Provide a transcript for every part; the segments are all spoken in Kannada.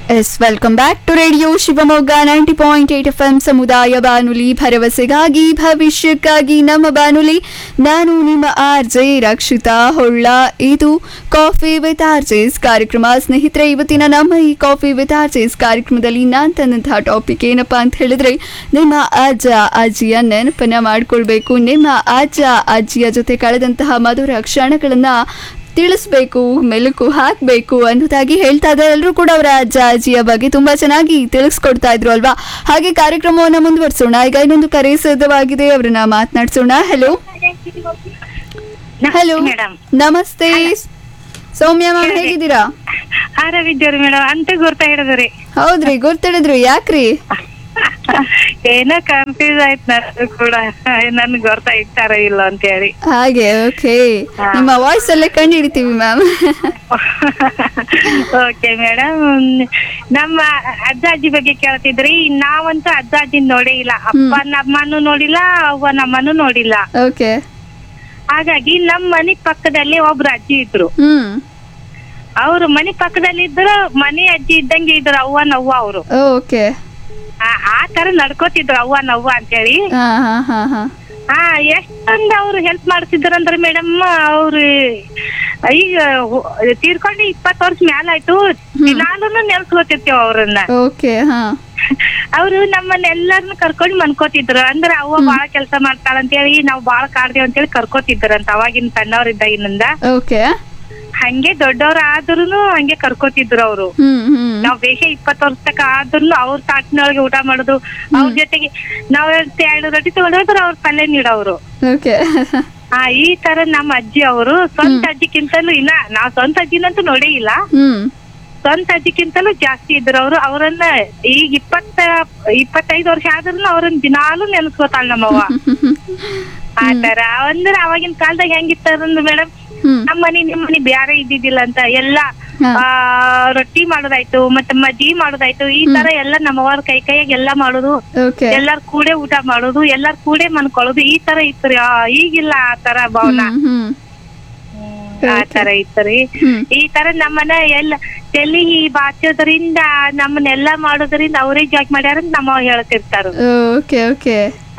S welcome back to radio Shivamogga ninety point eight F M ಸಮುದಾಯ ಬಾನುಲಿ ಭರವಸೆಗಾಗಿ ಭವಿಷ್ಯಕ್ಕಾಗಿ ನಮ್ಮ ಬಾನುಲಿ ನಾನು ನಿಮ್ಮ ಆರ್ ಜೆ ರಕ್ಷಿತಾ ಹೊಳ್ಳ ಇದು ಕಾಫಿ ವಿತ್ ಆರ್ ಜೆಸ್ ಕಾರ್ಯಕ್ರಮ ಸ್ನೇಹಿತರೆ ಇವತ್ತಿನ ನಮ್ಮ ಈ ಕಾಫಿ ವಿತ್ ಆರ್ ಜೆಸ್ ಕಾರ್ಯಕ್ರಮದಲ್ಲಿ ನಾನು ತಂದಂತಹ ಟಾಪಿಕ್ ಏನಪ್ಪಾ ಅಂತ ಹೇಳಿದ್ರೆ ನಿಮ್ಮ ಅಜ್ಜ ಅಜ್ಜಿಯ ನೆನಪನ್ನ ಮಾಡ್ಕೊಳ್ಬೇಕು ನಿಮ್ಮ ಅಜ್ಜ ಅಜ್ಜಿಯ ಜೊತೆ ಕಳೆದಂತಹ ಮಧುರ ಕ್ಷಣಗಳನ್ನ ತಿಳಿಸ್ಬೇಕು ಮೆಲುಕು ಹಾಕಬೇಕು ಅನ್ನೋದಾಗಿ ಹೇಳ್ತಾ ಇದ್ದಾರೆ ಎಲ್ಲರೂ ಕೂಡ ಅವರ ಅಜ್ಜ ಅಜ್ಜಿಯ ಬಗ್ಗೆ ತುಂಬಾ ಚೆನ್ನಾಗಿ ತಿಳಿಸ್ಕೊಡ್ತಾ ಇದ್ರು ಅಲ್ವಾ ಹಾಗೆ ಕಾರ್ಯಕ್ರಮವನ್ನ ಮುಂದುವರಿಸೋಣ ಈಗ ಇನ್ನೊಂದು ಕರೆ ಸಿದ್ಧವಾಗಿದೆ ಅವರನ್ನ ಮಾತನಾಡಿಸೋಣ ಹಲೋ ಹಲೋ ಮೇಡಮ್ ನಮಸ್ತೆ ಸೌಮ್ಯ ಮ್ಯಾಮ್ ಹೇಗಿದ್ದೀರಾ ಆರಾಮಿದ್ದೇವ್ರಿ ಮೇಡಮ್ ಅಂತ ಗುರ್ತಾ ಹಿಡಿದ್ರಿ ಹೌದ್ರಿ ಗೊತ್ತಿಡಿದ್ರು ಯಾಕ್ರಿ ಏನೋ ಕನ್ಫ್ಯೂಸ್ ಆಯ್ತು ನನಗೂ ಕೂಡ ನನ್ ಗೊರ್ತಾ ಇರ್ತಾರ ಇಲ್ಲ ಅಂತ ಹೇಳಿ ಹಾಗೆ ಓಕೆ ನಿಮ್ಮ ವಾಯ್ಸ್ ಅಲ್ಲೇ ಕಂಡು ಹಿಡಿತೀವಿ ಮ್ಯಾಮ್ ಓಕೆ ಮೇಡಮ್ ನಮ್ಮ ಅಜ್ಜ ಅಜ್ಜಿ ಬಗ್ಗೆ ಕೇಳ್ತಿದ್ರಿ ನಾವಂತೂ ಅಜ್ಜ ಅಜ್ಜಿನ್ ನೋಡೇ ಇಲ್ಲ ಅಪ್ಪ ನಮ್ಮನ್ನು ನೋಡಿಲ್ಲ ಅವ್ವ ನಮ್ಮನ್ನು ನೋಡಿಲ್ಲ ಓಕೆ ಹಾಗಾಗಿ ನಮ್ ಮನೆ ಪಕ್ಕದಲ್ಲಿ ಒಬ್ರು ಅಜ್ಜಿ ಇದ್ರು ಹ್ಮ್ ಅವ್ರು ಮನೆ ಪಕ್ಕದಲ್ಲಿ ಇದ್ರು ಮನೆ ಅಜ್ಜಿ ಇದ್ದಂಗೆ ಇದ್ರು ಅವ್ವ ನವ್ವ ಅವರು ಓಕೆ ಆ ತರ ನಡ್ಕೋತಿದ್ರು ಅವ್ವ ನವ್ವ ಅಂತೇಳಿ ಹಾ ಹಾ ಹಾ ಹಾ ಹಾ ಎಷ್ಟೊಂದ್ ಅವ್ರು ಹೆಲ್ಪ್ ಮಾಡ್ತಿದ್ರಂದ್ರೆ ಮೇಡಮ್ ಅವ್ರು ಈಗ ಹೊ- ತೀರ್ಕೊಂಡು ಇಪ್ಪತ್ತು ವರ್ಷ ಮ್ಯಾಲ ಆಯ್ತು ದಿನಾಲೂ ನೆನ್ಸ್ಕೊತಿರ್ತೇವ್ ಅವ್ರನ್ನ ಓಕೆ ಹಾ ಅವ್ರು ನಮ್ಮನ್ನ ಎಲ್ಲರನ್ನ ಕರ್ಕೊಂಡ್ ಮನ್ಕೋತಿದ್ರು ಅಂದ್ರೆ ಅವ್ವ ಬಾಳ ಕೆಲಸ ಮಾಡ್ತಾಳ ಅಂತೇಳಿ ನಾವ್ ಬಾಳ ಕಾಡ್ದೇವ್ ಅಂತೇಳಿ ಕರ್ಕೋತಿದ್ರಂತ ಅವಾಗಿನ ಸಣ್ಣವ್ರಿದ್ದಾಗಿನಿಂದ ಓಕೆ ಹಂಗೆ ದೊಡ್ಡವ್ರ ಆದ್ರೂನು ಹಂಗೆ ಕರ್ಕೋತಿದ್ರು ಅವ್ರು ಹ್ಮ್ ಹ್ಮ್ ನಾವ್ ಬೇಗ ಇಪ್ಪತ್ತು ವರ್ಷ ತಕ ಆದ್ರೂ ಅವ್ರ ತಾಟ್ನೊಳಗೆ ಊಟ ಮಾಡೋದು ಅವ್ರ ಜೊತೆಗೆ ನಾವ್ ಎರಡು ರೊಟ್ಟಿ ತಗೊಂಡೋದ್ರ ಅವ್ರ ಪಲ್ಯ ನೀಡೋರು ಓಕೆ ಆ ಈ ತರ ನಮ್ಮ ಅಜ್ಜಿ ಅವರು ಸ್ವಂತ ಅಜ್ಜಿಕ್ಕಿಂತಲೂ ಇಲ್ಲ ನಾವ್ ಸ್ವಂತ ಅಜ್ಜಿನಂತೂ ನೋಡೇ ಇಲ್ಲ ಹ್ಮ್ ಸ್ವಂತ ಅಜ್ಜಿಕ್ಕಿಂತಲೂ ಜಾಸ್ತಿ ಇದ್ರು ಅವರು ಅವರನ್ನ ಈಗ ಇಪ್ಪತ್ತ ಇಪ್ಪತ್ತೈದು ವರ್ಷ ಆದ್ರೂ ಅವ್ರನ್ನ ದಿನಾಲು ನೆನ್ಸ್ಕೊತಾಳ ನಮ್ಮವ್ವ ಆ ತರ ಅಂದ್ರೆ ಅವಾಗಿನ ಕಾಲದಾಗ ಹೆಂಗಿತ್ತಾರಂದ್ರೆ ಮೇಡಮ್ ಹ್ಮ್ ನಮ್ಮ ಮನಿ ನಿಮ್ ಮನಿ ಬ್ಯಾರೆ ಇದ್ದಿದ್ದಿಲ್ಲ ಅಂತ ಎಲ್ಲಾ ಹಾ. ಆ ರೊಟ್ಟಿ ಮಾಡೋದಾಯ್ತು ಮತ್ತೆ ಮಜ್ಜಿಗೆ ಮಾಡೋದಾಯ್ತು ಈ ತರ ಎಲ್ಲ ನಮ್ಮವ್ರ ಕೈ ಕೈಯಾಗ ಎಲ್ಲಾ ಮಾಡೋದು ಓಕೆ ಎಲ್ಲಾರ್ ಕೂಡೆ ಊಟ ಮಾಡೋದು ಎಲ್ಲಾರ್ ಕೂಡೆ ಮನ್ಕೊಳ್ಳೋದು ಈ ತರ ಇತ್ತು ಆ, ಈಗಿಲ್ಲ ಆ ತರ ಭಾವನಾ ಹ್ಮ್ ಆ ತರ ಇತ್ರಿ ಹ್ಮ್ ಈ ತರ ನಮ್ಮನ್ನ ಎಲ್ಲ ತಲಿ ಬಾಚೋದ್ರಿಂದ ನಮ್ಮನ್ನೆಲ್ಲ ಮಾಡೋದ್ರಿಂದ ಅವರೇ ಜಾಕ್ ಮಾಡ್ಯಾರ ಅಂತ ನಮ್ಮ ಹೇಳ್ತಿರ್ತಾರ ಓಕೆ ಓಕೆ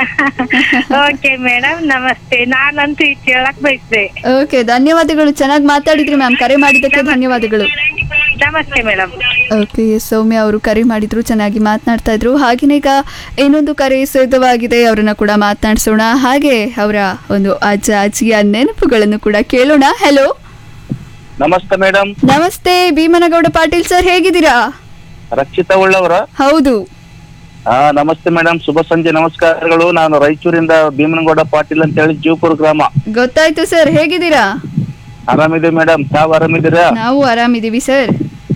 ಓಕೆ ಮೇಡಮ್ ನಮಸ್ತೆ ನಾನಂತೂ ಇದು ಕೇಳಕ್ ಬಯಸ್ದೆ ಓಕೆ ಧನ್ಯವಾದಗಳು ಚೆನ್ನಾಗಿ ಮಾತಾಡಿದ್ರಿ ಮ್ಯಾಮ್ ಕರೆ ಮಾಡಿದ್ದಕ್ಕೆ ಧನ್ಯವಾದಗಳು ನಮಸ್ತೆ ಮೇಡಮ್ ಓಕೆ ಸೌಮ್ಯ ಅವರು ಕರೆ ಮಾಡಿದ್ರು ಚೆನ್ನಾಗಿ ಮಾತನಾಡ್ತಾ ಇದ್ರು ಹಾಗೆಯೇ ಈಗ ಇನ್ನೊಂದು ಕರೆ ಸಿದ್ಧವಾಗಿದೆ ಅವರನ್ನ ಕೂಡ ಮಾತನಾಡಿಸೋಣ ಹಾಗೆ ಅವರ ಒಂದು ಅಜ್ಜ ಅಜ್ಜಿಯ ನೆನಪುಗಳನ್ನು ಕೂಡ ಕೇಳೋಣ ಹಲೋ ನಮಸ್ತೆ ಮೇಡಮ್ ನಮಸ್ತೆ ಭೀಮನಗೌಡ ಪಾಟೀಲ್ ಸರ್ ಹೇಗಿದ್ದೀರಾ ರಕ್ಷಿತಾ ಉಳ್ಳವರ ಹೌದು ಹಾ ನಮಸ್ತೆ ಮೇಡಮ್ ಶುಭ ಸಂಜೆ ನಮಸ್ಕಾರಗಳು ನಾನು ರಾಯಚೂರಿಂದ ಭೀಮನಗೌಡ ಪಾಟೀಲ್ ಅಂತ ಹೇಳಿ ಜೀವಪುರ ಗ್ರಾಮ ಗೊತ್ತಾಯ್ತು ಸರ್ ಹೇಗಿದ್ದೀರಾ ಆರಾಮಿದೆ ಮೇಡಮ್ ತಾವ್ ಆರಾಮಿದ್ದೀರಾ ನಾವು ಆರಾಮಿದೀವಿ ಸರ್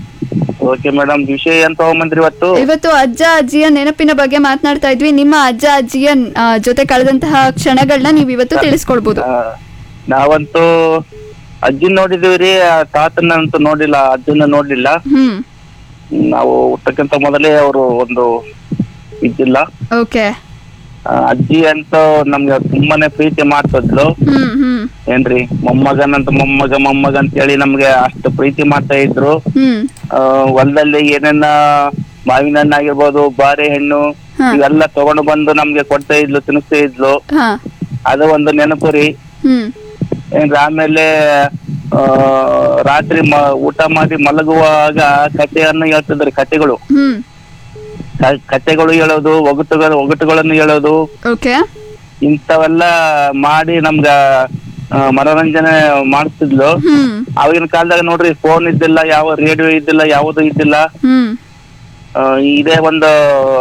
ಓಕೆ ಮೇಡಮ್ ವಿಷಯ ಏನ್ ತಗೊಂಬಂದ್ರಿ ಇವತ್ತು ಇವತ್ತು ಅಜ್ಜ ಅಜ್ಜಿಯ ನೆನಪಿನ ಬಗ್ಗೆ ಮಾತನಾಡ್ತಾ ಇದ್ವಿ ನಿಮ್ಮ ಅಜ್ಜ ಅಜ್ಜಿಯ ಆ, ಜೊತೆ ಕಳೆದಂತಹ ಕ್ಷಣಗಳನ್ನ ನೀವು ಇವತ್ತು ತಿಳಿಸ್ಕೊಡ್ಬೋದು ಆ, ನಾವಂತೂ ಅಜ್ಜಿನ ನೋಡಿದೀವಿ ರೀ ತಾತನ ಅಂತೂ ನೋಡಿಲ್ಲ ಅಜ್ಜನ ನೋಡ್ಲಿಲ್ಲ ಹ್ಮ್ ನಾವು ಹುಟ್ಟಕ್ಕಿಂತ ಮೊದಲೇ ಅವರು ಒಂದು ಇದ್ದಿಲ್ಲ ಓಕೆ ಆ, ಅಜ್ಜಿ ಅಂತೂ ನಮ್ಗೆ ತುಂಬಾನೇ ಪ್ರೀತಿ ಮಾಡ್ತಿದ್ಲು ಹ್ಮ್ ಹ್ಮ್ ಏನ್ರಿ ಮೊಮ್ಮಗನಂತ ಮೊಮ್ಮಗ ಮೊಮ್ಮಗ ಅಂತ ಹೇಳಿ ನಮ್ಗೆ ಅಷ್ಟು ಪ್ರೀತಿ ಮಾಡ್ತಾ ಇದ್ರು ಹ್ಮ್ ಆ, ಹೊಲದಲ್ಲಿ ಏನೇನ ಮಾವಿನ ಹಣ್ಣು ಆಗಿರ್ಬೋದು ಬಾರೆ ಹಣ್ಣು ಹಾ. ಇವೆಲ್ಲ ತಗೊಂಡು ಬಂದು ನಮ್ಗೆ ಕೊಡ್ತಾ ಇದ್ಲು ತಿನ್ನಿಸ್ತಾ ಇದ್ಲು ಹಾ ಅದು ಒಂದು ನೆನಪು ರೀ ಹ್ಮ್ ಏನ್ರಿ ಆಮೇಲೆ ಆ, ರಾತ್ರಿ ಮ- ಊಟ ಮಾಡಿ ಮಲಗುವಾಗ ಕಥೆಯನ್ನು ಹೇಳ್ತಿದ್ರಿ ಕಥೆಗಳು ಹ್ಮ್ ಕ- ಕಥೆಗಳು ಹೇಳೋದು ಒಗಟುಗಳು ಒಗಟುಗಳನ್ನು ಹೇಳೋದು ಓಕೆ ಇಂಥವೆಲ್ಲ ಮಾಡಿ ನಮ್ಗ ಆ, ಮನೋರಂಜನೆ ಮಾಡಿಸ್ತಿದ್ಲು ಹ್ಮ್ ಆವಾಗಿನ ಕಾಲದಾಗ ನೋಡ್ರಿ ಫೋನ್ ಇದ್ದಿಲ್ಲ ಯಾವ ರೇಡಿಯೋ ಇದ್ದಿಲ್ಲ ಯಾವುದು ಇದ್ದಿಲ್ಲ ಹ್ಮ್ ಆ, ಇದೇ ಒಂದು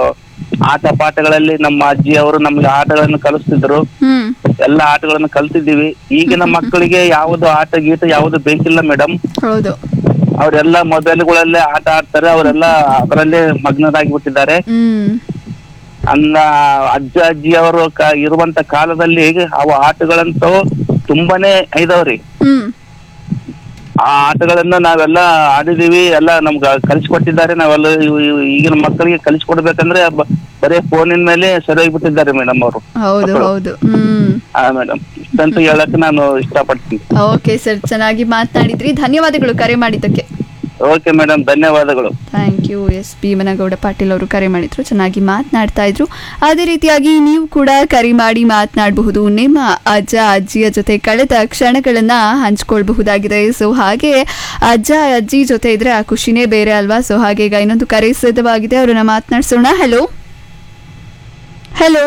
ಆಟ ಪಾಠಗಳಲ್ಲಿ ನಮ್ಮ ಅಜ್ಜಿ ಅವರು ನಮ್ಗೆ ಆಟಗಳನ್ನು ಕಲಿಸ್ತಿದ್ರು ಹ್ಮ್ ಎಲ್ಲ ಆಟಗಳನ್ನು ಕಲ್ತಿದ್ದೀವಿ ಈಗಿನ ಮಕ್ಕಳಿಗೆ ಯಾವುದು ಆಟ ಗೀಟ ಯಾವುದು ಬೇಕಿಲ್ಲ ಮೇಡಮ್ ಹೌದು ಅವರೆಲ್ಲ ಮೊಬೈಲ್ಗಳಲ್ಲೇ ಆಟ ಆಡ್ತಾರೆ ಅವರೆಲ್ಲ ಅದರಲ್ಲೇ ಮಗ್ನರಾಗಿ ಬಿಟ್ಟಿದ್ದಾರೆ ಹ್ಮ್ ಅನ್ನ ಅಜ್ಜ ಅಜ್ಜಿ ಅವರು ಕ- ಇರುವಂತ ಕಾಲದಲ್ಲಿ ಅವು ಆಟಗಳಂತೂ ತುಂಬಾನೇ ಇದಾವ್ರಿ ಹ್ಮ್ ಆ ಆಟಗಳನ್ನ ನಾವೆಲ್ಲ ಆಡಿದೀವಿ ಎಲ್ಲ ನಮ್ಗ ಕಲಿಸ್ಕೊಟ್ಟಿದ್ದಾರೆ ನಾವೆಲ್ಲ ಇವ್- ಇವ್- ಈಗಿನ ಮಕ್ಕಳಿಗೆ ಕಲಿಸ್ಕೊಡ್ಬೇಕಂದ್ರೆ ಬ- ಬರೀ ಫೋನಿನ ಮೇಲೆ ಸರಿಯಾಗಿ ಬಿಟ್ಟಿದ್ದಾರೆ ಮೇಡಮ್ ಅವರು ಹೌದು ಹೌದು ಹ್ಮ್ ಹಾ ಮೇಡಮ್ ಇಷ್ಟಂತೂ ಹೇಳಕ್ ನಾನು ಇಷ್ಟಪಡ್ತೀನಿ ಓಕೆ ಸರ್ ಚೆನ್ನಾಗಿ ಮಾತನಾಡಿದ್ರಿ ಧನ್ಯವಾದಗಳು ಕರೆ ಮಾಡಿದ್ದಕ್ಕೆ ಓಕೆ ಮೇಡಮ್ ಧನ್ಯವಾದಗಳು thank you S Bheemanagouda Patil ಅವರು ಕರೆ ಮಾಡಿದ್ರು ಚೆನ್ನಾಗಿ ಮಾತನಾಡ್ತಾ ಇದ್ರು ಅದೇ ರೀತಿಯಾಗಿ ನೀವು ಕೂಡ ಕರೆ ಮಾಡಿ ಮಾತನಾಡಬಹುದು ನಿಮ್ಮ ಅಜ್ಜ ಅಜ್ಜಿಯ ಜೊತೆ ಕಳೆದ ಕ್ಷಣಗಳನ್ನ ಹಂಚ್ಕೊಳ್ಬಹುದಾಗಿದೆ ಸೊ ಹಾಗೆ ಅಜ್ಜ ಅಜ್ಜಿ ಜೊತೆ ಇದ್ರೆ ಆ ಖುಷಿನೇ ಬೇರೆ ಅಲ್ವಾ ಸೊ ಹಾಗೆ ಈಗ ಇನ್ನೊಂದು ಕರೆ ಸಿದ್ಧವಾಗಿದೆ ಅವರನ್ನ ಮಾತನಾಡ್ಸೋಣ ಹಲೋ ಹಲೋ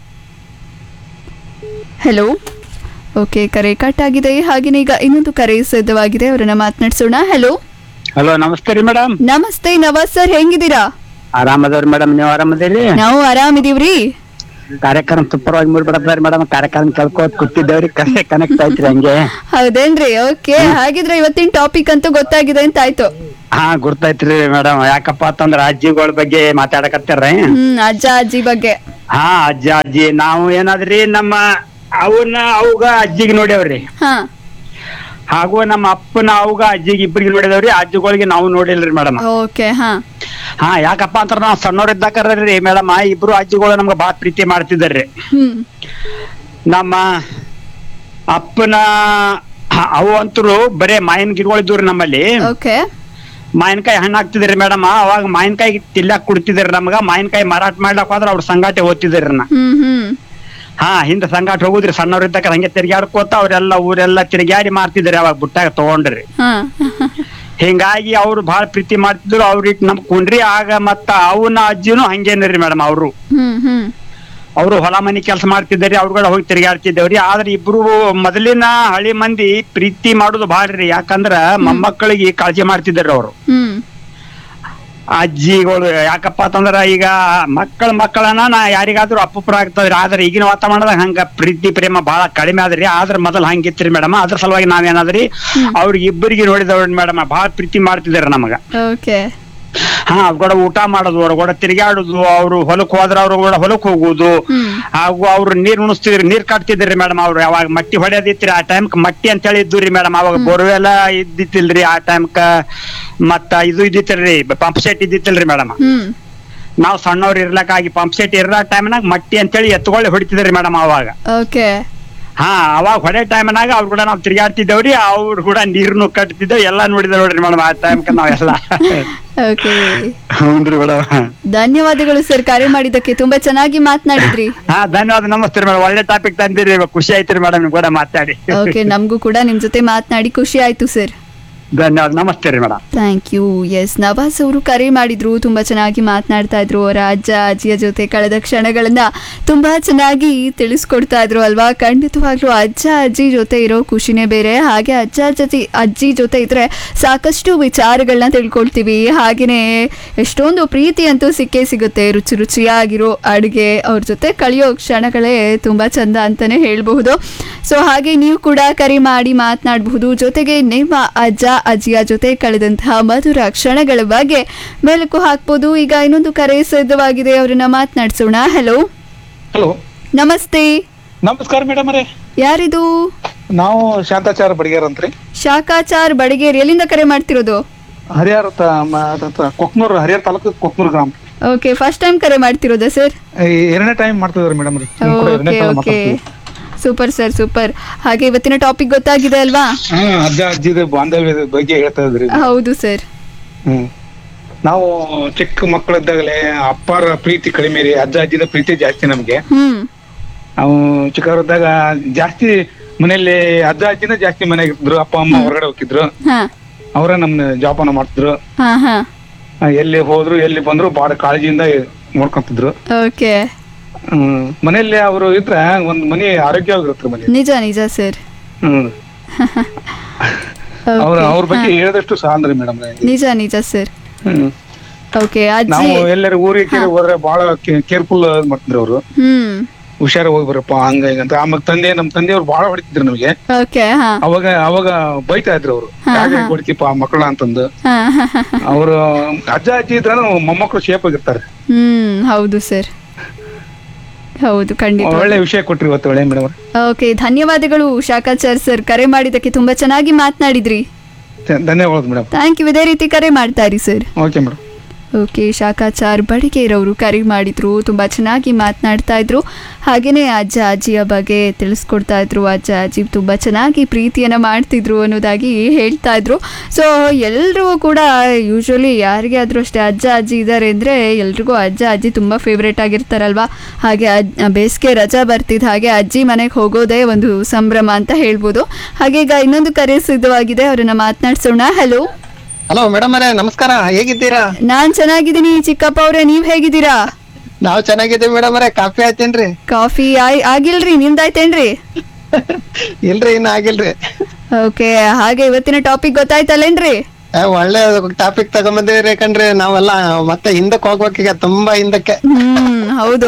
ಹಲೋ ಓಕೆ ಕರೆ ಕಟ್ ಆಗಿದೆ ಹಾಗೆಯೇ ಈಗ ಇನ್ನೊಂದು ಕರೆ ಸಿದ್ಧವಾಗಿದೆ ಅವರನ್ನ ಮಾತನಾಡ್ಸೋಣ ಹಲೋ ಹಲೋ ನಮಸ್ತೆ ರೀ ಮೇಡಮ್ ನಮಸ್ತೆ ನವಾಜ್ ಸರ್ ಹೆಂಗಿದ್ದೀರಾ ಆರಾಮದವ್ರಿ ಮೇಡಮ್ ನೀವು ಆರಾಮದಿರಿ ನಾವು ಆರಾಮಿದೀವ್ರಿ ಕಾರ್ಯಕ್ರಮ ಸೂಪರ್ವಾಗಿ ಮೂಡ್ಬಿಡತ್ರಿ ಮೇಡಮ್ ಕಾರ್ಯಕ್ರಮ ಕೇಳ್ಕೋತ್ ಕೂತಿದ್ದೇವ್ರಿ ಕನೆಕ್ಟ್ ಆಯ್ತ್ರಿ ಹಂಗೆ ಹೌದೇನ್ರಿ ಓಕೆ ಹಾಗಿದ್ರೆ ಇವತ್ತಿನ ಟಾಪಿಕ್ ಅಂತೂ ಗೊತ್ತಾಗಿದೆ ಅಂತ ಆಯ್ತು ಹಾ ಗುರ್ತಾಯ್ತ್ರಿ ಮೇಡಮ್ ಯಾಕಪ್ಪ ಅಂತಂದ್ರ ಅಜ್ಜಿಗಳ ಬಗ್ಗೆ ಮಾತಾಡಕತ್ತಾರ್ರಿ ಹ್ಮ್ ಅಜ್ಜ ಅಜ್ಜಿ ಬಗ್ಗೆ ಹಾ ಅಜ್ಜ ಅಜ್ಜಿ ನಾವು ಏನಾದ್ರಿ ನಮ್ಮ ಅವನ್ನ ಅವಾಗ ಅಜ್ಜಿಗೆ ನೋಡ್ಯಾವ್ರಿ ಹಾ ಹಾಗೂ ನಮ್ಮ ಅಪ್ಪನ ಅವಾಗ ಅಜ್ಜಿಗೆ ಇಬ್ಬರಿಗೆ ನೋಡಿದವ್ರಿ ಅಜ್ಜಿಗಳಿಗೆ ನಾವು ನೋಡಿಲ್ರಿ ಮೇಡಮ್ ಓಕೆ ಹಾ ಹಾ ಯಾಕಪ್ಪ ಅಂತ ನಾವು ಸಣ್ಣವ್ರಿದ್ದಾಕರ್ರಿ ಮೇಡಮ್ ಇಬ್ರು ಅಜ್ಜಿಗಳು ನಮ್ಗೆ ಬಾಳ ಪ್ರೀತಿ ಮಾಡ್ತಿದ್ದಾರ್ರಿ ಹ್ಮ್ ನಮ್ಮ ಅಪ್ಪನ ಹ- ಅವು ಅಂತರು ಬರೇ ಮಾವಿನ ಗಿಡಗಳಿದ್ವು ನಮ್ಮಲ್ಲಿ ಓಕೆ ಮಾವಿನಕಾಯಿ ಹಣ್ಣು ಹಾಕ್ತಿದ್ರಿ ಮೇಡಮ್ ಅವಾಗ ಮಾವಿನಕಾಯಿ ತಿಲ್ಲಕ್ ಕೊಡ್ತಿದ್ರಿ ನಮ್ಗ ಮಾವಿನಕಾಯಿ ಮಾರಾಟ ಮಾಡ್ಲಕ್ ಹೋದ್ರ ಅವ್ರ ಸಂಗಾಟೆ ಓದ್ತಿದ್ರಿ ನಾ ಹ್ಮ್ ಹ್ಮ್ ಹಾ ಹಿಂದ ಸಂಗಾಟ ಹೋಗುದ್ರಿ ಸಣ್ಣವ್ರಿದ್ದಕ್ಕ ಹಂಗೆ ತಿರ್ಗಾಡ್ಕೋತ ಅವ್ರೆಲ್ಲ ಊರೆಲ್ಲ ತಿರುಗಾಡಿ ಮಾಡ್ತಿದ್ರಿ ಅವಾಗ ಬುಟ್ಟಾಗ ತಗೊಂಡ್ರಿ ಹಾ ಹಿಂಗಾಗಿ ಅವ್ರು ಬಹಳ ಪ್ರೀತಿ ಮಾಡ್ತಿದ್ರು ಅವ್ರಿಗೆ ನಮ್ ಕುಂಡ್ರಿ ಆಗ ಮತ್ತ ಅವನ ಅಜ್ಜಿನೂ ಹಂಗೇನ್ರಿ ಮೇಡಮ್ ಅವ್ರು ಹ್ಮ್ ಹ್ಮ್ ಅವರು ಹೊಲ ಮನಿ ಕೆಲಸ ಮಾಡ್ತಿದ್ದರಿ ಅವ್ರುಗಳ ಹೋಗಿ ತಿರುಗಾಡ್ತಿದ್ದೇವ್ರಿ ಆದ್ರೆ ಇಬ್ರು ಮೊದಲಿನ ಹಳಿ ಮಂದಿ ಪ್ರೀತಿ ಮಾಡುದು ಭಾಳ್ರಿ ಯಾಕಂದ್ರ ಮೊಮ್ಮಕ್ಕಳಿಗೆ ಕಾಳಜಿ ಮಾಡ್ತಿದ್ರಿ ಅವ್ರು ಹ್ಮ್ ಅಜ್ಜಿಗಳು ಯಾಕಪ್ಪ ಅಂತಂದ್ರ ಈಗ ಮಕ್ಕಳ ಮಕ್ಕಳನ್ನ ನಾ ಯಾರಿಗಾದ್ರೂ ಅಪ್ಪುಪುರ ಆಗ್ತದ್ರಿ ಆದ್ರೆ ಈಗಿನ ವಾತಾವರಣದಾಗ ಹಂಗ ಪ್ರೀತಿ ಪ್ರೇಮ ಬಹಳ ಕಡಿಮೆ ಆದ್ರಿ ಆದ್ರ ಮೊದಲ್ ಹಂಗಿತ್ರಿ ಮೇಡಮ್ ಅದ್ರ ಸಲುವಾಗಿ ನಾವೇನಾದ್ರಿ ಅವ್ರಿಗೆ ಇಬ್ಬರಿಗೆ ನೋಡಿದವ್ರಿ ಮೇಡಮ್ ಬಹಳ ಪ್ರೀತಿ ಮಾಡ್ತಿದಾರ ನಮಗ ಓಕೆ ಹಾ ಅವ್ರ ಕೂಡ ಊಟ ಮಾಡೋದು ಅವ್ರ ಕೂಡ ತಿರುಗಾಡುದು ಅವ್ರು ಹೊಲಕ್ ಹೋದ್ರ ಅವ್ರ ಕೂಡ ಹೊಲಕ್ ಹೋಗುದು ಹ್ಮ್ ಹಾಗೂ ಅವ್ರು ನೀರ್ ಉಣಿಸ್ತಿದ್ರಿ ನೀರ್ ಕಟ್ತಿದ್ರಿ ಮೇಡಮ್ ಅವ್ರು ಯಾವಾಗ ಮಟ್ಟಿ ಹೊಡೆಯೋದಿತ್ರಿ ಆ ಟೈಮ್ ಮಟ್ಟಿ ಅಂತ ಹೇಳಿ ಇದ್ದು ರೀ ಮೇಡಮ್ ಅವಾಗ ಬೋರ್ವೆಲ್ಲ ಇದ್ದಿತ್ತಿಲ್ರಿ ಆ ಟೈಮ್ಕ ಮತ್ತ ಇದು ಇದ್ದಿತ್ತಲ್ರಿ ಪಂಪ್ ಸೆಟ್ ಇದ್ದಿತ್ತಿಲ್ರಿ ಮೇಡಮ್ ಹ್ಮ್ ನಾವ್ ಸಣ್ಣವ್ರು ಇರ್ಲಕ್ಕಾಗಿ ಪಂಪ್ ಸೆಟ್ ಇರೋ ಟೈಮ್ನಾಗ ಮಟ್ಟಿ ಅಂತೇಳಿ ಎತ್ಕೊಳ್ಳಿ ಹೊಡಿತಿದ್ರಿ ಮೇಡಮ್ ಅವಾಗ ಓಕೆ ಹಾ ಅವಾಗ ಹೊಡೆ ಟೈಮ್ನಾಗ ಅವ್ರ ಕೂಡ ನಾವ್ ತಿರ್ಗಾಡ್ತಿದ್ದೇವ್ರಿ ಅವ್ರು ಕೂಡ ನೀರ್ನು ಕಟ್ತಿದ್ದೇವ್ ಎಲ್ಲಾ ನೋಡಿದ ನೋಡ್ರಿ ಮೇಡಮ್ ಆ ಟೈಮ್ಕ ನಾವೆಲ್ಲ ಓಕೆ ಹ್ಞೂನ್ರಿ ಮೇಡಮ್ ಧನ್ಯವಾದಗಳು ಸರ್ ಕರೆ ಮಾಡಿದ್ದಕ್ಕೆ ತುಂಬಾ ಚೆನ್ನಾಗಿ ಮಾತನಾಡಿದ್ರಿ ಹಾ ಧನ್ಯವಾದ ನಮಸ್ತೆ ಮೇಡಮ್ ಒಳ್ಳೆ ಟಾಪಿಕ್ ತಂದಿರಿ ಖುಷಿ ಆಯ್ತ್ರಿ ಮೇಡಮ್ ನಿಮ್ ಕೂಡ ಮಾತಾಡಿ ಓಕೆ ನಮಗೂ ಕೂಡ ನಿಮ್ ಜೊತೆ ಮಾತನಾಡಿ ಖುಷಿ ಆಯ್ತು ಸರ್ ಧನ್ಯವಾದ ನಮಸ್ತೆ ರೀ madam thank you S Nawas ಅವರು ಕರೆ ಮಾಡಿದ್ರು ತುಂಬ ಚೆನ್ನಾಗಿ ಮಾತನಾಡ್ತಾ ಇದ್ರು ಅವರ ಅಜ್ಜ ಅಜ್ಜಿಯ ಜೊತೆ ಕಳೆದ ಕ್ಷಣಗಳನ್ನ ತುಂಬ ಚೆನ್ನಾಗಿ ತಿಳಿಸ್ಕೊಡ್ತಾ ಇದ್ರು ಅಲ್ವಾ ಖಂಡಿತವಾಗ್ಲೂ ಅಜ್ಜ ಅಜ್ಜಿ ಜೊತೆ ಇರೋ ಖುಷಿನೇ ಬೇರೆ ಹಾಗೆ ಅಜ್ಜ ಅಜ್ಜಿ ಅಜ್ಜಿ ಜೊತೆ ಇದ್ರೆ ಸಾಕಷ್ಟು ವಿಚಾರಗಳನ್ನ ತಿಳ್ಕೊಳ್ತೀವಿ ಹಾಗೆಯೇ ಎಷ್ಟೊಂದು ಪ್ರೀತಿ ಅಂತೂ ಸಿಕ್ಕೇ ಸಿಗುತ್ತೆ ರುಚಿ ರುಚಿಯಾಗಿರೋ ಅಡುಗೆ ಅವ್ರ ಜೊತೆ ಕಳೆಯೋ ಕ್ಷಣಗಳೇ ತುಂಬ ಚಂದ ಅಂತಲೇ ಹೇಳಬಹುದು ಸೊ ಹಾಗೆ ನೀವು ಕೂಡ ಕರೆ ಮಾಡಿ ಮಾತನಾಡಬಹುದು ಜೊತೆಗೆ ನಿಮ್ಮ ಅಜ್ಜ ಅಜ್ಜಿಯ ಜೊತೆ ಕಳೆದಂತಹ ಮಧುರ ಕ್ಷಣಗಳ ಬಗ್ಗೆ ಮೆಲುಕು ಹಾಕ್ಬೋದು ಈಗ ಇನ್ನೊಂದು ಕರೆ ಸಿದ್ಧವಾಗಿದೆ ಅವರನ್ನ ಮಾತನಾಡಿಸೋಣ ಹಲೋ ಹಲೋ ನಮಸ್ತೆ ನಮಸ್ಕಾರ ಮೇಡಮ್ ಅವರೇ ಯಾರಿದು ನಾವು ಶಾಂತಾಚಾರ ಬಡಿಗೇರ್ ಅಂತ್ರಿ ಶಾಖಾಚಾರ್ ಬಡಗೇರಿ ಎಲ್ಲಿಂದ ಕರೆ ಮಾಡ್ತಿರೋದು ಹರಿಹರ ತ- ಮ- ತ- ತ- ಕೊಕ್ನೂರ್ ಹರಿಹರ ತಾಲೂಕು ಕೊಕ್ನೂರ್ ಗ್ರಾಮ ಓಕೆ ಫಸ್ಟ್ ಟೈಮ್ ಕರೆ ಮಾಡ್ತಿರೋದಾ ಸರ್ ಈ ಎರಡನೇ ಟೈಮ್ ಮಾಡ್ತಿದ್ರಿ ಮೇಡಮ್ ರೀ ನಿಮ್ ಕೂಡ ಎರಡನೇ ಓಕೆ ಸಲ ಓಕೆ ಮಾತಾಡ್ತೀವಿ. ಸೂಪರ್ ಸರ್ ಸೂಪರ್ ಹಾಗೆ ಇವತ್ತಿನ ಟಾಪಿಕ್ ಗೊತ್ತಾಗಿದೆ ಅಲ್ವಾ ಹಾ ಅಜ್ಜ ಅಜ್ಜಿದ ಬಾಂಧವ್ಯದ ಬಗ್ಗೆ ಹೇಳ್ತಾ ಇದ್ರಿ ಹೌದು ಸರ್ ಹ್ಮ್ ನಾವು ಚಿಕ್ಕ ಮಕ್ಕಳಿದ್ದಾಗಲೇ ಅಪ್ಪರ ಪ್ರೀತಿ ಕಡಿಮೆ ರೀ ಅಜ್ಜ ಅಜ್ಜಿದ ಪ್ರೀತಿ ಜಾಸ್ತಿ ನಮ್ಗೆ ಹ್ಮ್ ನಾವು ಚಿಕ್ಕವರಿದ್ದಾಗ ಜಾಸ್ತಿ ಮನೆಯಲ್ಲಿ ಅಜ್ಜ ಅಜ್ಜಿನ ಜಾಸ್ತಿ ಮನೆಗೆ ಇರ್ತಿದ್ರು ಅಪ್ಪ ಅಮ್ಮ ಹೊರಗಡೆ ಹೋಗಿದ್ರು ಹಾ ಅವರೇ ನಮ್ನ ಜೋಪಾನ ಮಾಡ್ತಿದ್ರು ಹಾ ಹಾ ಆ, ಎಲ್ಲಿ ಹೋದ್ರು ಎಲ್ಲಿ ಬಂದ್ರು ಬಹಳ ಕಾಳಜಿಯಿಂದ ನೋಡ್ಕೊಂತಿದ್ರು ಓಕೆ ಹ್ಮ್ ಮನೆಯಲ್ಲಿ ಅವರು ಇದ್ರೆ ಒಂದ್ ಮನೆ ಆರೋಗ್ಯವಾಗಿರುತ್ತೆ ಮನೆ ನಿಜ ನಿಜ ಸರ್ ಹ್ಮ್ ಅವ್ರ ಅವ್ರ ಬಗ್ಗೆ ಹೇಳಿದಷ್ಟು ಸಾಂದ್ರಿ ಮೇಡಮ್ ನಿಜ ನಿಜ ಸರ್ ಹ್ಮ್ ಓಕೆ ನಾವು ಅಜ್ಜಿ ಎಲ್ಲರೂ ಊರಿಗೆ ಕೇರಿ ಹೋದ್ರೆ ಬಹಳ ಕೇರ್ಫುಲ್ ಮಾಡ್ತಿದ್ರು ಅವರು ಹ್ಮ್ ಹುಷಾರ ಹೋಗಿ ಬರಪ್ಪ ಹಂಗ ಹಿಂಗಂತ ಆಮೇಲೆ ತಂದೆ ನಮ್ ತಂದೆಯವ್ರು ಬಹಳ ಹೊಡಿತಿದ್ರು ನಮಗೆ ಓಕೆ ಹಾ ಅವಾಗ ಅವಾಗ ಬೈತಾ ಇದ್ರು ಅವರು ಯಾಕೆ ಹೊಡಿತಿಪ್ಪ ಮಕ್ಕಳ ಅಂತಂದು ಹಾ ಹಾ ಹಾ ಅವರು ಅಜ್ಜ ಅಜ್ಜಿ ಇದ್ರೆ ಮೊಮ್ಮಕ್ಕಳು ಶೇಪ್ ಆಗಿರ್ತಾರೆ ಹ್ಮ್ ಹೌದು ಸರ್ ಹೌದು ಖಂಡಿತ ಒಳ್ಳೆ ವಿಷಯ ಕೊಟ್ರಿ ಇವತ್ತು ಒಳ್ಳೆ ಮೇಡಮ್ ಓಕೆ ಧನ್ಯವಾದಗಳು ಶಾಖಾಚಾರ್ ಸರ್ ಕರೆ ಮಾಡಿದ್ದಕ್ಕೆ ತುಂಬಾ ಚೆನ್ನಾಗಿ ಮಾತನಾಡಿದ್ರಿ ಧನ್ಯವಾದ ಮೇಡಮ್ ಥ್ಯಾಂಕ್ ಯು ಇದೇ ರೀತಿ ಕರೆ ಮಾಡ್ತಾ ಇರಿ ಸರ್ ಓಕೆ ಮೇಡಮ್ ಓಕೆ ಶಾಖಾಚಾರ್ ಬಡಿಗೇರವರು ಕರೆ ಮಾಡಿದ್ರು ತುಂಬ ಚೆನ್ನಾಗಿ ಮಾತನಾಡ್ತಾ ಇದ್ರು ಹಾಗೆಯೇ ಅಜ್ಜ ಅಜ್ಜಿಯ ಬಗ್ಗೆ ತಿಳಿಸ್ಕೊಡ್ತಾ ಇದ್ರು ಅಜ್ಜ ಅಜ್ಜಿ ತುಂಬ ಚೆನ್ನಾಗಿ ಪ್ರೀತಿಯನ್ನು ಮಾಡ್ತಿದ್ರು ಅನ್ನೋದಾಗಿ ಹೇಳ್ತಾ ಇದ್ರು ಸೊ ಎಲ್ಲರೂ ಕೂಡ ಯೂಶ್ವಲಿ ಯಾರಿಗೆ ಆದರೂ ಅಷ್ಟೇ ಅಜ್ಜ ಅಜ್ಜಿ ಇದ್ದಾರೆ ಅಂದರೆ ಎಲ್ರಿಗೂ ಅಜ್ಜ ಅಜ್ಜಿ ತುಂಬ ಫೇವ್ರೇಟ್ ಆಗಿರ್ತಾರಲ್ವಾ ಹಾಗೆ ಅಜ್ ಬೇಸಿಗೆ ರಜಾ ಬರ್ತಿದ್ದ ಹಾಗೆ ಅಜ್ಜಿ ಮನೆಗೆ ಹೋಗೋದೇ ಒಂದು ಸಂಭ್ರಮ ಅಂತ ಹೇಳ್ಬೋದು ಹಾಗೆ ಈಗ ಇನ್ನೊಂದು ಕರೆ ಸಿದ್ಧವಾಗಿದೆ ಅವರನ್ನ ಮಾತನಾಡ್ಸೋಣ ಹಲೋ ಹಲೋ ಮೇಡಮ್ ಅವರೇ ನಮಸ್ಕಾರ ಹೇಗಿದ್ದೀರಾ ನಾನ್ ಚೆನ್ನಾಗಿದ್ದೀನಿ ಚಿಕ್ಕಪ್ಪ ಅವ್ರೆ ನೀವ್ ಹೇಗಿದ್ದೀರಾ ನಾವ್ ಚೆನ್ನಾಗಿದ್ದೀವಿ ಮೇಡಮ್ ಅವರೇ ಕಾಫಿ ಆಯ್ತೇನ್ರಿ ಕಾಫಿ ಆಯ್ ಆಗಿಲ್ರಿ ನಿಮ್ದಾಯ್ತೇನ್ರಿ ಇಲ್ರಿ ಇನ್ನ ಆಗಿಲ್ರಿ ಓಕೆ ಹಾಗೆ ಇವತ್ತಿನ ಟಾಪಿಕ್ ಗೊತ್ತಾಯ್ತಲ್ಲೇನ್ರಿ ಏ, ಒಳ್ಳೆ ಟಾಪಿಕ್ ತಗೊಂಬಂದಿರಿ ಕಣ್ರಿ ನಾವೆಲ್ಲ ಮತ್ತೆ ಹಿಂದಕ್ಕೆ ಹೋಗ್ಬೇಕೀಗ ತುಂಬಾ ಹಿಂದಕ್ಕೆ ಹ್ಮ್ ಹೌದು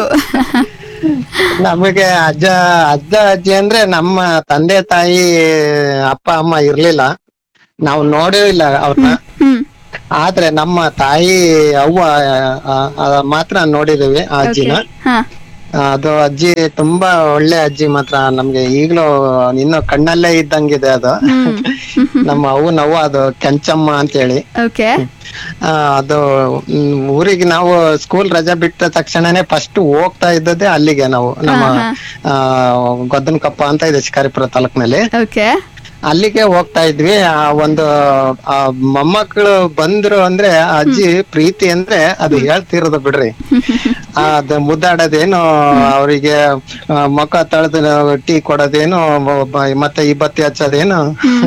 ನಮಗೆ ಅಜ್ಜ ಅಜ್ಜ ಅಜ್ಜಿ ಅಂದ್ರೆ ನಮ್ಮ ತಂದೆ ತಾಯಿ ಅಪ್ಪ ಅಮ್ಮ ಇರ್ಲಿಲ್ಲ ನಾವು ನೋಡೇ ಇಲ್ಲ ಅವ್ರನ್ನ ಹ್ಮ್ ಆದ್ರೆ ನಮ್ಮ ತಾಯಿ ಅವ್ವ ಆ, ಆ, ಮಾತ್ರ ನೋಡಿದೀವಿ ಆ ಓಕೆ ಅಜ್ಜಿನ ಹಾ ಅದು ಅಜ್ಜಿ ತುಂಬಾ ಒಳ್ಳೆ ಅಜ್ಜಿ ಮಾತ್ರ ನಮ್ಗೆ ಈಗ್ಲೂ ಇನ್ನು ಕಣ್ಣಲ್ಲೇ ಇದ್ದಂಗಿದೆ ಅದು ನಮ್ಮ ಅವು ನಾವು ಅದು ಕೆಂಚಮ್ಮ ಅಂತ ಹೇಳಿ ಓಕೆ ಆ, ಅದು ಮ್, ಊರಿಗೆ ನಾವು ಸ್ಕೂಲ್ ರಜಾ ಬಿಟ್ಟ ತಕ್ಷಣನೇ ಫಸ್ಟ್ ಹೋಗ್ತಾ ಇದ್ದದ್ದೇ ಅಲ್ಲಿಗೆ ನಾವು ನಮ್ಮ ಆ ಗೊದ್ದನ ಕಪ್ಪ ಅಂತ ಇದೆ ಶಿಕಾರಿಪುರ ತಾಲೂಕ್ನಲ್ಲಿ ಓಕೆ ಅಲ್ಲಿಗೆ ಹೋಗ್ತಾ ಇದ್ವಿ ಆ ಒಂದು ಆ ಮೊಮ್ಮಕ್ಕಳು ಬಂದ್ರು ಅಂದ್ರೆ ಆ ಅಜ್ಜಿ ಪ್ರೀತಿ ಅಂದ್ರೆ ಅದು ಹೇಳ್ತಿರೋದು ಬಿಡ್ರಿ ಆ, ಅದು ಮುದ್ದಾಡೋದೇನು ಅವರಿಗೆ ಮುಖ ತಳೆದು ಟೀ ಕೊಡೋದೇನು ಒಬ್ಬ- ಮತ್ತೆ ಇಬ್ಬತ್ತಿ ಹಚ್ಚೋದೇನು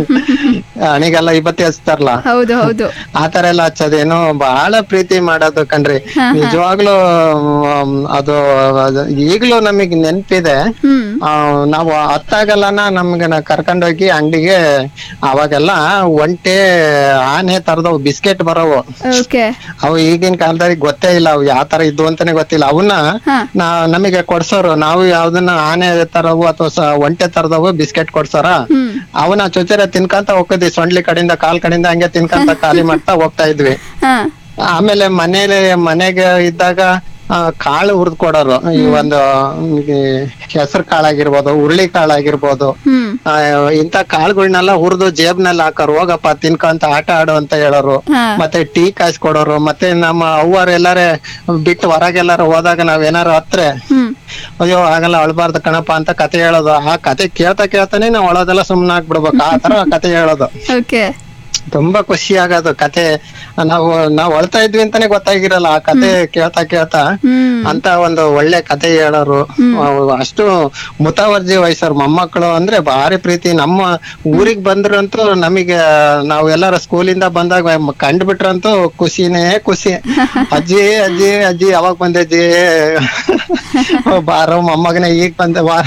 ಹಣಿಗೆಲ್ಲ ಇಬ್ಬತ್ತಿ ಹಚ್ತಾರಲ್ಲ ಹೌದು ಹೌದು ಆ ತರ ಎಲ್ಲ ಹಚ್ಚೋದೇನು ಬಹಳ ಪ್ರೀತಿ ಮಾಡೋದು ಕಣ್ರಿ ನಿಜವಾಗ್ಲೂ ಮ್, ಅದು ಅದು ಈಗ್ಲೂ ನಮಗ್ ನೆನ್ಪಿದೆ ಹ್ಮ್ ಆ, ನಾವು ಹತ್ತಾಗಲ್ಲನ ನಮ್ಗೆ ಕರ್ಕೊಂಡೋಗಿ ಅಂಗಡಿಗೆ ಅವಾಗೆಲ್ಲ ಒಂಟೆ ಆನೆ ತರದವು ಬಿಸ್ಕೆಟ್ ಬರೋವು ಓಕೆ ಅವು ಈಗಿನ ಕಾಲದಲ್ಲಿ ಗೊತ್ತೇ ಇಲ್ಲ ಅವು ಯಾವ ತರ ಇದ್ವು ಅಂತಾನೆ ಗೊತ್ತಿಲ್ಲ ಅವನ್ನ ಹಾ. ನಾ ನಮಗೆ ಕೊಡ್ಸೋರು ನಾವು ಯಾವ್ದನ್ನ ಆನೆ ತರವು ಅಥವಾ ಒಂಟೆ ತರದವು ಬಿಸ್ಕೆಟ್ ಕೊಡ್ಸಾರ ಹ್ಮ್ ಅವನ್ನ ಚೊಚರ ತಿನ್ಕಂತ ಹೋಗ್ತಿದ್ವಿ ಸೊಂಡ್ಲಿ ಕಡೆಯಿಂದ ಕಾಲ್ ಕಡೆಯಿಂದ ಹಂಗೆ ತಿನ್ಕಂತ ಖಾಲಿ ಮಾಡ್ತಾ ಹೋಗ್ತಾ ಇದ್ವಿ ಹಾ ಆಮೇಲೆ ಮನೇಲಿ ಮನೆಗೆ ಇದ್ದಾಗ ಆ, ಕಾಳು ಹುರಿದ್ ಕೊಡೋರು ಈ ಒಂದು ಹೆಸರು ಕಾಳಾಗಿರ್ಬೋದು ಹುರುಳಿ ಕಾಳಾಗಿರ್ಬೋದು ಹ್ಮ್ ಆ, ಇಂಥ ಕಾಳುಗಳನ್ನೆಲ್ಲ ಹುರಿದು ಜೇಬ್ನಲ್ಲಿ ಹಾಕೋರು ಹೋಗಪ್ಪ ತಿನ್ಕೊಂತ ಆಟ ಆಡು ಅಂತ ಹೇಳೋರು ಹಾ. ಮತ್ತೆ ಟೀ ಕಾಯ್ಸ್ ಕೊಡೋರು ಮತ್ತೆ ನಮ್ಮ ಅವ್ವಾರು ಎಲ್ಲಾರೆ ಬಿಟ್ಟು ಹೊರಗೆಲ್ಲಾರು ಹೋದಾಗ ನಾವ್ ಏನಾರು ಹತ್ರೆ ಹ್ಮ್ ಅಯ್ಯೋ ಆಗಲ್ಲ ಅಳ್ಬಾರ್ದು ಕಣಪ್ಪ ಅಂತ ಕತೆ ಹೇಳೋದು ಆ ಕತೆ ಕೇಳ್ತಾ ಕೇಳ್ತಾನೆ ನಾವ್ ಅಳೋದೆಲ್ಲ ಸುಮ್ನೆ ಆಗ್ಬಿಡ್ಬೇಕು ಆ ತರ ಕತೆ ಹೇಳೋದು ಓಕೆ ತುಂಬಾ ಖುಷಿ ಆಗೋದು ಕತೆ ನಾವು ನಾವ್ ಅಳ್ತಾ ಇದ್ವಿ ಅಂತಾನೆ ಗೊತ್ತಾಗಿರಲ್ಲ ಆ ಕತೆ ಕೇಳ್ತಾ ಕೇಳ್ತಾ ಹ್ಮ್ ಅಂತ ಒಂದು ಒಳ್ಳೆ ಕತೆ ಹೇಳೋರು ಅವ್ ಅಷ್ಟು ಮುತವರ್ಜಿ ವಯಸ್ಸರು ಮೊಮ್ಮಕ್ಕಳು ಅಂದ್ರೆ ಭಾರಿ ಪ್ರೀತಿ ನಮ್ಮ ಊರಿಗ್ ಬಂದ್ರಂತೂ ನಮಗೆ ನಾವ್ ಎಲ್ಲಾರ ಸ್ಕೂಲಿಂದ ಬಂದಾಗ ಮ- ಕಂಡ್ಬಿಟ್ರಂತೂ ಖುಷಿನೇ ಖುಷಿ ಅಜ್ಜಿ ಅಜ್ಜಿ ಅಜ್ಜಿ ಯಾವಾಗ ಬಂದೆ ಅಜ್ಜಿ ಬಾರೋ ಮೊಮ್ಮಗನೇ ಈಗ ಬಂದೆ ಬಾರ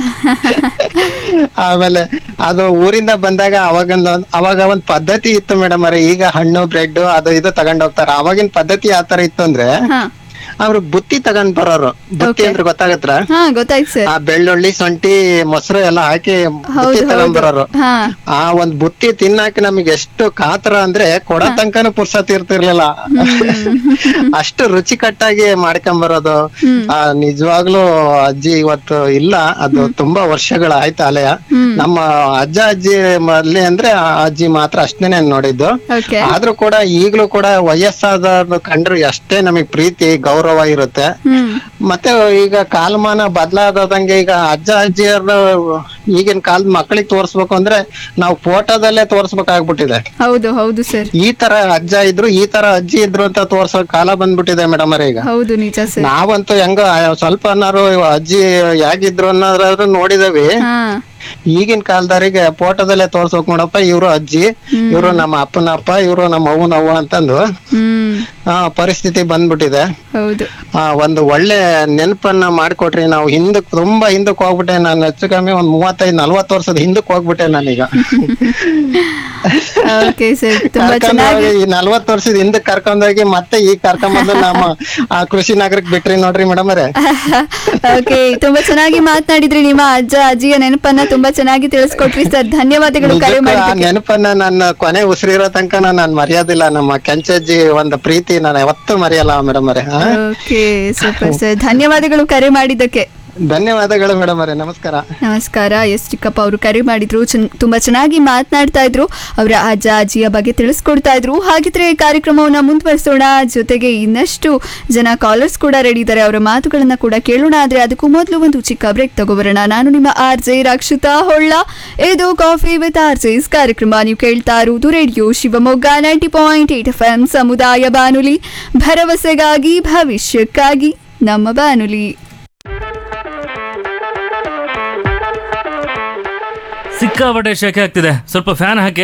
ಆಮೇಲೆ ಅದು ಊರಿಂದ ಬಂದಾಗ ಅವಾಗಿಂದ ಅವಾಗ ಒಂದ್ ಪದ್ಧತಿ ಇತ್ತು ಮೇಡಮ್ ಅವ್ರೆ ಈಗ ಹಣ್ಣು ಬ್ರೆಡ್ ಅದು ಇದು ತಗೊಂಡ್ ಹೋಗ್ತಾರ ಅವಾಗಿನ ಪದ್ಧತಿ ಯಾವ ತರ ಇತ್ತು ಅಂದ್ರೆ ಹಾ ಅವ್ರು ಬುತ್ತಿ ತಗೊಂಡ್ ಬರೋರು ಬುತ್ತಿ Okay. ಅಂದ್ರೆ ಗೊತ್ತಾಗತ್ರ ಹಾ ಗೊತ್ತಾಯ್ತು ಸರ್ ಆ ಬೆಳ್ಳುಳ್ಳಿ ಶುಂಠಿ ಮೊಸರು ಎಲ್ಲ ಹಾಕಿ ಬುತ್ತಿ ಹೌದು ತಗೊಂಡ್ ಹೌದು ಬರೋರು ಹಾ ಆ ಒಂದ್ ಬುತ್ತಿ ತಿನ್ನಾಕ ನಮಗೆ ಎಷ್ಟು ಕಾತರ ಅಂದ್ರೆ ಕೊಡ ತನಕನು ಪುರ್ಸತ್ ಇರ್ತಿರ್ಲಿಲ್ಲ ಅಷ್ಟು ರುಚಿಕಟ್ಟಾಗಿ ಮಾಡ್ಕೊಂಡ್ ಬರೋದು ಆ ನಿಜವಾಗ್ಲೂ ಅಜ್ಜಿ ಇವತ್ತು ಇಲ್ಲ ಅದು ತುಂಬಾ ವರ್ಷಗಳ ಆಯ್ತು ಅಲೆಯ ನಮ್ಮ ಅಜ್ಜ ಅಜ್ಜಿ ಮಲ್ಲಿ ಅಂದ್ರೆ ಆ ಅಜ್ಜಿ ಮಾತ್ರ ಅಷ್ಟೇನೆ ನೋಡಿದ್ದು ಓಕೆ ಆದ್ರೂ ಕೂಡ ಈಗ್ಲೂ ಕೂಡ ವಯಸ್ಸಾದ ಕಂಡ್ರು ಎಷ್ಟೇ ನಮಗ್ ಪ್ರೀತಿ ಗೌರವ ಇರುತ್ತೆ ಹ್ಮ್ ಮತ್ತೆ ಈಗ ಕಾಲಮಾನ ಬದಲಾದಂಗೆ ಈಗ ಅಜ್ಜ ಅಜ್ಜಿಯರು ಈಗಿನ ಕಾಲದ ಮಕ್ಕಳಿಗೆ ತೋರ್ಸ್ಬೇಕು ಅಂದ್ರೆ ನಾವು ಫೋಟೋದಲ್ಲೇ ತೋರ್ಸ್ಬೇಕಾಗ್ಬಿಟ್ಟಿದೆ ಹೌದು ಹೌದು ಸರ್ ಈ ತರ ಅಜ್ಜ ಇದ್ರು ಈ ತರ ಅಜ್ಜಿ ಇದ್ರು ಅಂತ ತೋರ್ಸೋ ಕಾಲ ಬಂದ್ಬಿಟ್ಟಿದೆ ಮೇಡಮ್ ಅವ್ರೆ ಈಗ ಹೌದು ನಿಜ ಸರ್ ನಾವಂತೂ ಹೆಂಗ ಸ್ವಲ್ಪ ಅನ್ನಾರು ಅಜ್ಜಿ ಹೇಗಿದ್ರು ಅನ್ನೋದಾದ್ರು ನೋಡಿದವಿ ಹಾ ಈಗಿನ ಕಾಲದವರಿಗೆ ಫೋಟೋದಲ್ಲೇ ತೋರ್ಸೋಕ್ ನೋಡಪ್ಪ ಇವ್ರು ಅಜ್ಜಿ ಇವ್ರು ನಮ್ಮ ಅಪ್ಪನ ಅಪ್ಪ ಇವ್ರು ನಮ್ಮ ಅವ್ವನ ಅವ್ವ ಅಂತಂದು ಹ್ಮ್ ಆ ಪರಿಸ್ಥಿತಿ ಬಂದ್ಬಿಟ್ಟಿದೆ ಹೌದು ಆ ಒಂದು ಒಳ್ಳೆ ನೆನಪನ್ನ ಮಾಡ್ಕೊಟ್ರಿ ನಾವು ಹಿಂದಕ್ ತುಂಬಾ ಹಿಂದಕ್ ಹೋಗ್ಬಿಟ್ಟೆ ನಾನು ಹೆಚ್ಚು ಕಮ್ಮಿ ಒಂದ್ ಮೂವತ್ತೈದ್ ನಲ್ವತ್ತು ವರ್ಷದ ಹಿಂದಕ್ ಹೋಗ್ಬಿಟ್ಟೆ ನಾನೀಗ ಓಕೆ ಸರ್ ತುಂಬಾ ಕರ್ಕೊಂಡ್ ಚೆನ್ನಾಗಿ ಹೋಗಿ ಈ ನಲ್ವತ್ತು ವರ್ಷದ ಹಿಂದಕ್ ಕರ್ಕೊಂಡೋಗಿ ಮತ್ತೆ ಈಗ ಕರ್ಕೊಂಬಂದು ನಮ್ಮ ಆ ಕೃಷಿ ನಗರಕ್ ಬಿಟ್ರಿ ನೋಡ್ರಿ ಮೇಡಮ್ ಅವರೇ ಓಕೆ ತುಂಬಾ ಚೆನ್ನಾಗಿ ಮಾತನಾಡಿದ್ರಿ ನಿಮ್ಮ ಅಜ್ಜ ಅಜ್ಜಿಯ ನೆನಪನ್ನ ತುಂಬಾ ಚೆನ್ನಾಗಿ ತಿಳಿಸ್ಕೊಟ್ರಿ ಸರ್ ಧನ್ಯವಾದಗಳು ಕರೆ ನಿಜಕ್ಕೂ ಆ ಮಾಡಿದ್ದಕ್ಕೆ ನೆನಪನ್ನ ನನ್ನ ಕೊನೆ ಉಸಿರಿರೋ ತನಕ ನಾನು ಮರೆಯೋದಿಲ್ಲ ನಮ್ಮ ಕೆಂಚಜ್ಜಿ ಒಂದು ಪ್ರೀತಿ ನಾನು ಯಾವತ್ತೂ ಮರೆಯಲ್ಲ ಮೇಡಮ್ ಅವರೇ ಹಾ? ಓಕೆ ಸೂಪರ್ ಸರ್ ಧನ್ಯವಾದಗಳು ಕರೆ ಮಾಡಿದ್ದಕ್ಕೆ ಧನ್ಯವಾದಗಳು ಮೇಡಮ್ ಅವರೇ ನಮಸ್ಕಾರ ನಮಸ್ಕಾರ ಎಸ್ ಚಿಕ್ಕಪ್ಪ ಅವರು ಕರೆ ಮಾಡಿದ್ರು ಚೆನ್ನ- ತುಂಬಾ ಚೆನ್ನಾಗಿ ಮಾತನಾಡ್ತಾ ಇದ್ರು ಅವರ ಅಜ್ಜ ಅಜ್ಜಿಯ ಬಗ್ಗೆ ತಿಳಿಸ್ಕೊಡ್ತಾ ಇದ್ರು ಹಾಗಿದ್ರೆ ಕಾರ್ಯಕ್ರಮವನ್ನ ಮುಂದುವರಿಸೋಣ ಜೊತೆಗೆ ಇನ್ನಷ್ಟು ಜನ ಕಾಲರ್ಸ್ ಕೂಡ ರೆಡಿ ಇದ್ದಾರೆ ಅವರ ಮಾತುಗಳನ್ನ ಕೂಡ ಕೇಳೋಣ ಆದ್ರೆ ಅದಕ್ಕೂ ಮೊದಲು ಒಂದು ಚಿಕ್ಕ ಬ್ರೇಕ್ ತಗೋಬರೋಣ ನಾನು ನಿಮ್ಮ ಆರ್ ಜೆ ರಕ್ಷಿತಾ ಹೊಳ್ಳ ಇದು ಕಾಫಿ ವಿತ್ ಆರ್ ಜೆಸ್ ಕಾರ್ಯಕ್ರಮ ನೀವು ಕೇಳ್ತಾ ಇರುವುದು radio Shivamogga ninety point eight F M ಸಮುದಾಯ ಬಾನುಲಿ ಭರವಸೆಗಾಗಿ ಭವಿಷ್ಯಕ್ಕಾಗಿ ನಮ್ಮ ಬಾನುಲಿ ಸಿಕ್ಕಾಪಟ್ಟೆ ಶೆಕೆ ಆಗ್ತಿದೆ ಸ್ವಲ್ಪ ಫ್ಯಾನ್ ಹಾಕಿ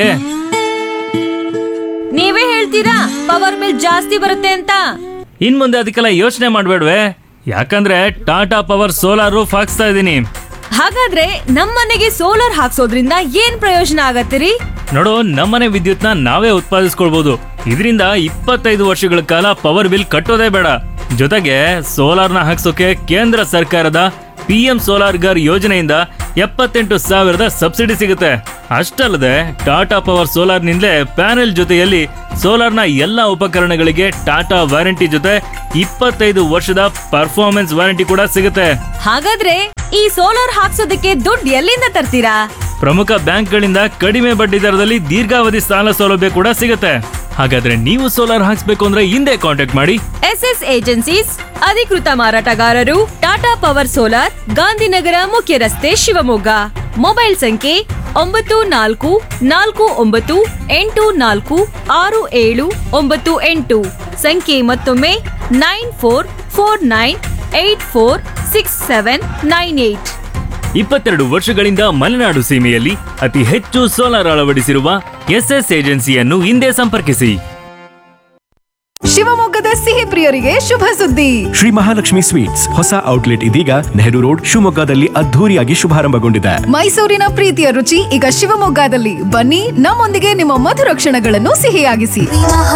ನೀವೇ ಹೇಳ್ತೀರಾ ಪವರ್ ಬಿಲ್ ಜಾಸ್ತಿ ಬರುತ್ತೆ ಅಂತ ಇನ್ ಮುಂದೆ ಅದಕ್ಕೆಲ್ಲ ಯೋಚನೆ ಮಾಡ್ಬೇಡ್ವೆ ಯಾಕಂದ್ರೆ ಟಾಟಾ ಪವರ್ ಸೋಲಾರ್ ರೂಫ್ ಹಾಕ್ಸ್ತಾ ಇದ್ದೀನಿ ಹಾಗಾದ್ರೆ ನಮ್ಮನೆಗೆ ಸೋಲಾರ್ ಹಾಕ್ಸೋದ್ರಿಂದ ಏನ್ ಪ್ರಯೋಜನ ಆಗತ್ತಿರಿ ನೋಡು ನಮ್ಮನೆ ವಿದ್ಯುತ್ನ ನಾವೇ ಉತ್ಪಾದಿಸ್ಕೊಳ್ಬಹುದು ಇದರಿಂದ ಇಪ್ಪತ್ತೈದು ವರ್ಷಗಳ ಕಾಲ ಪವರ್ ಬಿಲ್ ಕಟ್ಟೋದೇ ಬೇಡ ಜೊತೆಗೆ ಸೋಲಾರ್ನ ಹಾಕ್ಸೋಕೆ ಕೇಂದ್ರ ಸರ್ಕಾರದ ಪಿ ಎಂ ಸೋಲಾರ್ ಗರ್ ಯೋಜನೆಯಿಂದ ಎಪ್ಪತ್ತೆಂಟು ಸಾವಿರದ ಸಬ್ಸಿಡಿ ಸಿಗುತ್ತೆ ಅಷ್ಟಲ್ಲದೆ ಟಾಟಾ ಪವರ್ ಸೋಲಾರ್ನಿಂದಲೇ ಪ್ಯಾನೆಲ್ ಜೊತೆಯಲ್ಲಿ ಸೋಲಾರ್ನ ಎಲ್ಲ ಉಪಕರಣಗಳಿಗೆ ಟಾಟಾ ವಾರಂಟಿ ಜೊತೆ ಇಪ್ಪತ್ತೈದು ವರ್ಷದ ಪರ್ಫಾರ್ಮೆನ್ಸ್ ವಾರಂಟಿ ಕೂಡ ಸಿಗುತ್ತೆ ಹಾಗಾದ್ರೆ ಈ ಸೋಲಾರ್ ಹಾಕ್ಸೋದಕ್ಕೆ ದುಡ್ಡು ಎಲ್ಲಿಂದ ತರ್ತೀರಾ ಪ್ರಮುಖ ಬ್ಯಾಂಕ್ಗಳಿಂದ ಕಡಿಮೆ ಬಡ್ಡಿ ದರದಲ್ಲಿ ದೀರ್ಘಾವಧಿ ಸಾಲ ಸೌಲಭ್ಯ ಕೂಡ ಸಿಗುತ್ತೆ ಹಾಗಾದ್ರೆ ನೀವು ಸೋಲಾರ್ ಹಾಕ್ಸ್ಬೇಕು ಅಂದ್ರೆ ಹಿಂದೆ ಕಾಂಟ್ಯಾಕ್ಟ್ ಮಾಡಿ ಎಸ್ ಎಸ್ ಏಜೆನ್ಸೀಸ್ ಅಧಿಕೃತ ಮಾರಾಟಗಾರರು ಟಾಟಾ ಪವರ್ ಸೋಲಾರ್ ಗಾಂಧಿನಗರ ಮುಖ್ಯ ರಸ್ತೆ ಶಿವಮೊಗ್ಗ ಮೊಬೈಲ್ ಸಂಖ್ಯೆ ಒಂಬತ್ತು ನಾಲ್ಕು ನಾಲ್ಕು ಒಂಬತ್ತು ಎಂಟು ನಾಲ್ಕು ಆರು ಏಳು ಒಂಬತ್ತು ಎಂಟು ಸಂಖ್ಯೆ ಮತ್ತೊಮ್ಮೆ nine four four nine eight four six seven nine eight ಇಪ್ಪತ್ತೆರಡು ವರ್ಷಗಳಿಂದ ಮಲೆನಾಡು ಸೀಮೆಯಲ್ಲಿ ಅತಿ ಹೆಚ್ಚು ಸೋಲಾರ್ ಅಳವಡಿಸಿರುವ ಎಸ್ಎಸ್ ಏಜೆನ್ಸಿಯನ್ನು ಹಿಂದೆ ಸಂಪರ್ಕಿಸಿ ಶಿವಮೊಗ್ಗದ ಸಿಹಿ ಪ್ರಿಯರಿಗೆ ಶುಭ ಸುದ್ದಿ ಶ್ರೀ ಮಹಾಲಕ್ಷ್ಮಿ ಸ್ವೀಟ್ಸ್ ಹೊಸ ಔಟ್ಲೆಟ್ ಇದೀಗ ನೆಹರು ರೋಡ್ ಶಿವಮೊಗ್ಗದಲ್ಲಿ ಅದ್ಧೂರಿಯಾಗಿ ಶುಭಾರಂಭಗೊಂಡಿದೆ ಮೈಸೂರಿನ ಪ್ರೀತಿಯ ರುಚಿ ಈಗ ಶಿವಮೊಗ್ಗದಲ್ಲಿ ಬನ್ನಿ ನಮ್ಮೊಂದಿಗೆ ನಿಮ್ಮ ಮಧುರ ಕ್ಷಣಗಳನ್ನು ಸಿಹಿಯಾಗಿಸಿ